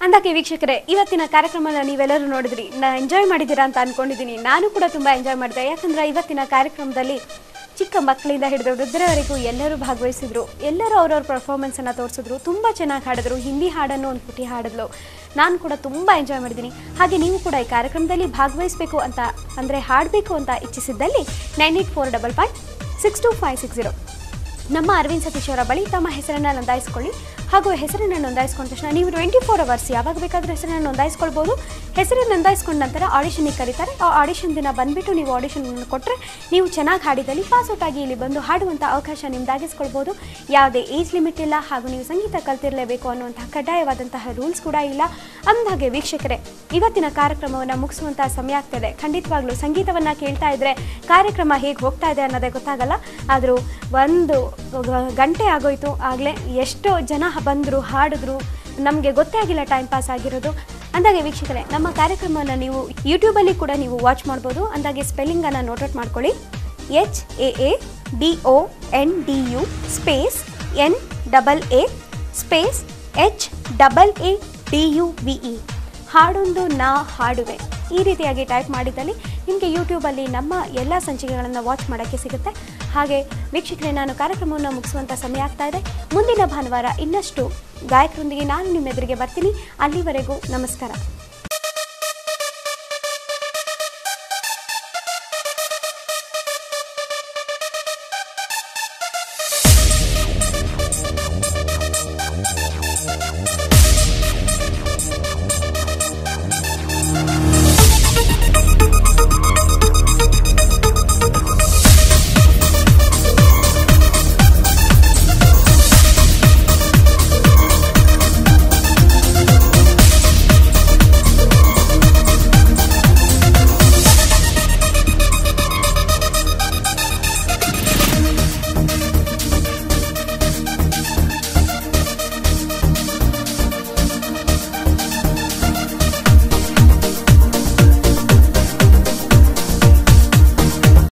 ಅಂದಾಕೆ ವೀಕ್ಷಕರೇ ಇವತ್ತಿನ ಕಾರ್ಯಕ್ರಮನ ನೀವೆಲ್ಲರೂ ನೋಡಿದ್ರಿ ನಾ ಎಂಜಾಯ್ ಮಾಡಿದ್ದೀರಾ ಅಂತ ಅನ್ಕೊಂಡಿದ್ದೀನಿ ನಾನು ಕೂಡ ತುಂಬ ಎಂಜಾಯ್ ಮಾಡಿದೆ ಯಾಕಂದ್ರೆ ಇವತ್ತಿನ ಕಾರ್ಯಕ್ರಮದಲ್ಲಿ ಚಿಕ್ಕ ಮಕ್ಕಳಿಂದ ಹಿಡಿದು ವೃದ್ಧರವರೆಗೂ ಎಲ್ಲರೂ ಭಾಗವಹಿಸಿದ್ರು ಎಲ್ಲರೂ ಅವ್ರವ್ರ ಪರ್ಫಾರ್ಮೆನ್ಸನ್ನು ತೋರಿಸಿದ್ರು ತುಂಬ ಚೆನ್ನಾಗಿ ಹಾಡಿದ್ರು ಹಿಂದಿ ಹಾಡನ್ನು ಒಂದು ಪುಟಿ ಹಾಡಿದ್ಲು ನಾನು ಕೂಡ ತುಂಬ ಎಂಜಾಯ್ ಮಾಡಿದ್ದೀನಿ ಹಾಗೆ ನೀವು ಕೂಡ ಈ ಕಾರ್ಯಕ್ರಮದಲ್ಲಿ ಭಾಗವಹಿಸಬೇಕು ಅಂತ ಅಂದರೆ ಹಾಡಬೇಕು ಅಂತ ಇಚ್ಛಿಸಿದ್ದಲ್ಲಿ nine eight four double five six two five six zero ನಮ್ಮ ಅರವಿಂದ್ ಸತೀಶ್ ಅವರ ಬಳಿ ತಮ್ಮ ಹೆಸರನ್ನು ನೋಂದಾಯಿಸ್ಕೊಳ್ಳಿ ಹಾಗೂ ಹೆಸರನ್ನು ನೋಂದಾಯಿಸ್ಕೊಂಡ ತಕ್ಷಣ ನೀವು ಟ್ವೆಂಟಿ ಫೋರ್ ಅವರ್ಸ್ ಯಾವಾಗ ಬೇಕಾದರೂ ಹೆಸರನ್ನು ನೋಂದಾಯಿಸ್ಕೊಳ್ಬೋದು ಹೆಸರನ್ನು ನೋಂದಾಯಿಸ್ಕೊಂಡ ನಂತರ ಆಡಿಷನಿಗೆ ಕರೀತಾರೆ ಆ ಆಡಿಷನ್ ದಿನ ಬಂದುಬಿಟ್ಟು ನೀವು ಆಡಿಷನ್ ಕೊಟ್ಟರೆ ನೀವು ಚೆನ್ನಾಗಿ ಹಾಡಿದಲ್ಲಿ ಪಾಸ್ ಔಟ್ ಆಗಿ ಇಲ್ಲಿ ಬಂದು ಹಾಡುವಂಥ ಅವಕಾಶ ನಿಮ್ದಾಗಿಸ್ಕೊಳ್ಬೋದು ಯಾವುದೇ ಏಜ್ ಲಿಮಿಟ್ ಇಲ್ಲ ಹಾಗೂ ನೀವು ಸಂಗೀತ ಕಲ್ತಿರಲೇಬೇಕು ಅನ್ನುವಂತಹ ಕಡ್ಡಾಯವಾದಂತಹ ರೂಲ್ಸ್ ಕೂಡ ಇಲ್ಲ ಅಂದಾಗೆ ವೀಕ್ಷಕರೇ ಇವತ್ತಿನ ಕಾರ್ಯಕ್ರಮವನ್ನು ಮುಗಿಸುವಂತಹ ಸಮಯ ಆಗ್ತಾಯಿದೆ ಖಂಡಿತವಾಗ್ಲೂ ಸಂಗೀತವನ್ನು ಕೇಳ್ತಾ ಇದ್ರೆ ಕಾರ್ಯಕ್ರಮ ಹೇಗೆ ಹೋಗ್ತಾ ಇದೆ ಅನ್ನೋದೇ ಗೊತ್ತಾಗಲ್ಲ ಆದರೂ ಒಂದು ಗ- ಗಂಟೆ ಆಗೋಯ್ತು ಆಗಲೇ ಎಷ್ಟೋ ಜನ ಬಂದರು ಹಾಡಿದ್ರು ನಮಗೆ ಗೊತ್ತೇ ಆಗಿಲ್ಲ ಟೈಮ್ ಪಾಸ್ ಆಗಿರೋದು ಅಂದಾಗೆ ವೀಕ್ಷಕರೇ ನಮ್ಮ ಕಾರ್ಯಕ್ರಮವನ್ನು ನೀವು ಯೂಟ್ಯೂಬಲ್ಲಿ ಕೂಡ ನೀವು ವಾಚ್ ಮಾಡ್ಬೋದು ಅಂದಾಗೆ ಸ್ಪೆಲ್ಲಿಂಗನ್ನು ನೋಟೌಟ್ ಮಾಡ್ಕೊಳ್ಳಿ H A A D O N D U space N double A space H double A D U V E ಹಾಡೊಂದು ನಾ ಹಾಡುವೆ ಈ ರೀತಿಯಾಗಿ ಟೈಪ್ ಮಾಡಿದಲ್ಲಿ ನಿಮಗೆ ಯೂಟ್ಯೂಬಲ್ಲಿ ನಮ್ಮ ಎಲ್ಲ ಸಂಚಿಕೆಗಳನ್ನು ವಾಚ್ ಮಾಡೋಕ್ಕೆ ಸಿಗುತ್ತೆ ಹಾಗೆ ವೀಕ್ಷಕರೇ ನಾನು ಕಾರ್ಯಕ್ರಮವನ್ನು ಮುಗಿಸುವಂಥ ಸಮಯ ಆಗ್ತಾ ಇದೆ ಮುಂದಿನ ಭಾನುವಾರ ಇನ್ನಷ್ಟು ಗಾಯಕರೊಂದಿಗೆ ನಾನು ನಿಮ್ಮ ಎದುರಿಗೆ ಬರ್ತೀನಿ ಅಲ್ಲಿವರೆಗೂ ನಮಸ್ಕಾರ